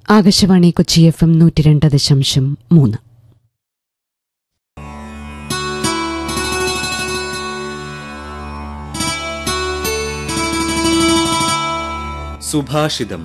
Akashvani Kochi F M നൂറ്റി രണ്ട് ദശാംശം മൂന്ന് സുഭാഷിതം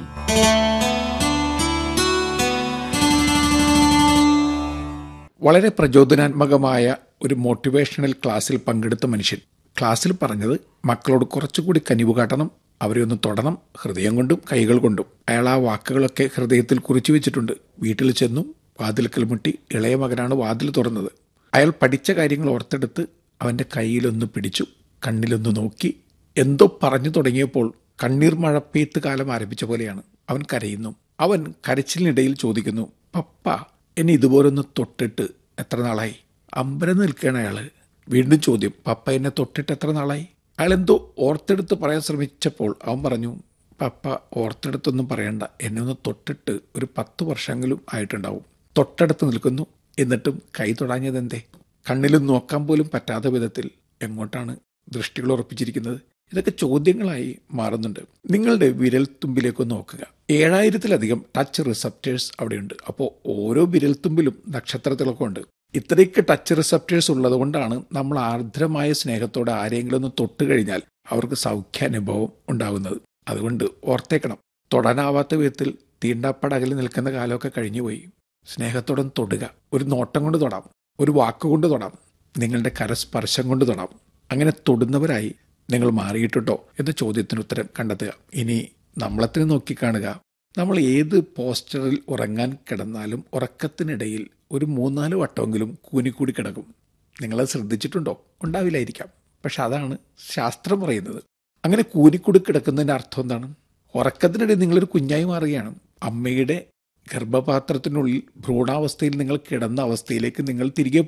വളരെ പ്രചോദനാത്മകമായ ഒരു മോട്ടിവേഷണൽ ക്ലാസ്സിൽ പങ്കെടുത്ത മനുഷ്യൻ ക്ലാസ്സിൽ പറഞ്ഞത് മക്കളോട് കുറച്ചുകൂടി കനിവ് കാട്ടണം അവരെ ഒന്ന് തൊടണം ഹൃദയം കൊണ്ടും കൈകൾ കൊണ്ടും അയാൾ ആ വാക്കുകളൊക്കെ ഹൃദയത്തിൽ കുറിച്ചു വെച്ചിട്ടുണ്ട് വീട്ടിൽ ചെന്നു വാതിൽക്കൽ മുട്ടി ഇളയ മകനാണ് വാതിൽ തുറന്നത് അയാൾ പഠിച്ച കാര്യങ്ങൾ ഓർത്തെടുത്ത് അവൻ്റെ കയ്യിലൊന്ന് പിടിച്ചു കണ്ണിലൊന്ന് നോക്കി എന്തോ പറഞ്ഞു തുടങ്ങിയപ്പോൾ കണ്ണീർ മഴ പെയ്ത്ത് കാലം ആരംഭിച്ച പോലെയാണ് അവൻ കരയുന്നു അവൻ കരച്ചിലിനിടയിൽ ചോദിക്കുന്നു പപ്പ എന്നെ ഇതുപോലൊന്ന് തൊട്ടിട്ട് എത്ര നാളായി അമ്പരം നിൽക്കുകയാണ് അയാള് വീണ്ടും ചോദ്യം പപ്പ എന്നെ തൊട്ടിട്ട് എത്ര നാളായി അയാൾ എന്തോ ഓർത്തെടുത്ത് പറയാൻ ശ്രമിച്ചപ്പോൾ അവൻ പറഞ്ഞു പപ്പ ഓർത്തെടുത്തൊന്നും പറയണ്ട എന്നെ ഒന്ന് തൊട്ടിട്ട് ഒരു പത്ത് വർഷമെങ്കിലും ആയിട്ടുണ്ടാവും തൊട്ടടുത്ത് നിൽക്കുന്നു എന്നിട്ടും കൈ തൊടാഞ്ഞതെന്തേ കണ്ണിലും നോക്കാൻ പോലും പറ്റാത്ത വിധത്തിൽ എങ്ങോട്ടാണ് ദൃഷ്ടികൾ ഉറപ്പിച്ചിരിക്കുന്നത് ഇതൊക്കെ ചോദ്യങ്ങളായി മാറുന്നുണ്ട് നിങ്ങളുടെ വിരൽ തുമ്പിലേക്ക് നോക്കുക ഏഴായിരത്തിലധികം ടച്ച് റിസപ്റ്റേഴ്സ് അവിടെയുണ്ട് അപ്പോൾ ഓരോ വിരൽത്തുമ്പിലും നക്ഷത്രത്തിലൊക്കെ ഉണ്ട് ഇത്രയൊക്കെ ടച്ച് റിസപ്റ്റേഴ്സ് ഉള്ളതുകൊണ്ടാണ് നമ്മൾ ആർദ്രമായ സ്നേഹത്തോടെ ആരെങ്കിലും ഒന്ന് തൊട്ട് കഴിഞ്ഞാൽ അവർക്ക് സൗഖ്യാനുഭവം ഉണ്ടാകുന്നത് അതുകൊണ്ട് ഓർത്തേക്കണം തൊടാനാവാത്ത വിധത്തിൽ തീണ്ടാപ്പടകലിൽ നിൽക്കുന്ന കാലമൊക്കെ കഴിഞ്ഞുപോയി സ്നേഹത്തോടെ ഒന്ന് തൊടുക ഒരു നോട്ടം കൊണ്ട് തൊടാം ഒരു വാക്കുകൊണ്ട് തൊടാം നിങ്ങളുടെ കരസ്പർശം കൊണ്ട് തൊടാം അങ്ങനെ തൊടുന്നവരായി നിങ്ങൾ മാറിയിട്ടുണ്ടോ എന്ന ചോദ്യത്തിന് ഉത്തരം കണ്ടെത്തുക ഇനി നമ്മളത്തിന് നോക്കിക്കാണുക നമ്മൾ ഏത് പോസ്റ്ററിൽ ഉറങ്ങാൻ കിടന്നാലും ഉറക്കത്തിനിടയിൽ ഒരു മൂന്നാല് വട്ടമെങ്കിലും കൂനിക്കൂടി കിടക്കും നിങ്ങളത് ശ്രദ്ധിച്ചിട്ടുണ്ടോ ഉണ്ടാവില്ലായിരിക്കാം പക്ഷെ അതാണ് ശാസ്ത്രം പറയുന്നത് അങ്ങനെ കൂനിക്കൂടി കിടക്കുന്നതിൻ്റെ അർത്ഥം എന്താണ് ഉറക്കത്തിനിടയിൽ നിങ്ങളൊരു കുഞ്ഞായി മാറുകയാണ് അമ്മയുടെ ഗർഭപാത്രത്തിനുള്ളിൽ ഭ്രൂണാവസ്ഥയിൽ നിങ്ങൾ കിടന്ന അവസ്ഥയിലേക്ക് നിങ്ങൾ തിരികെ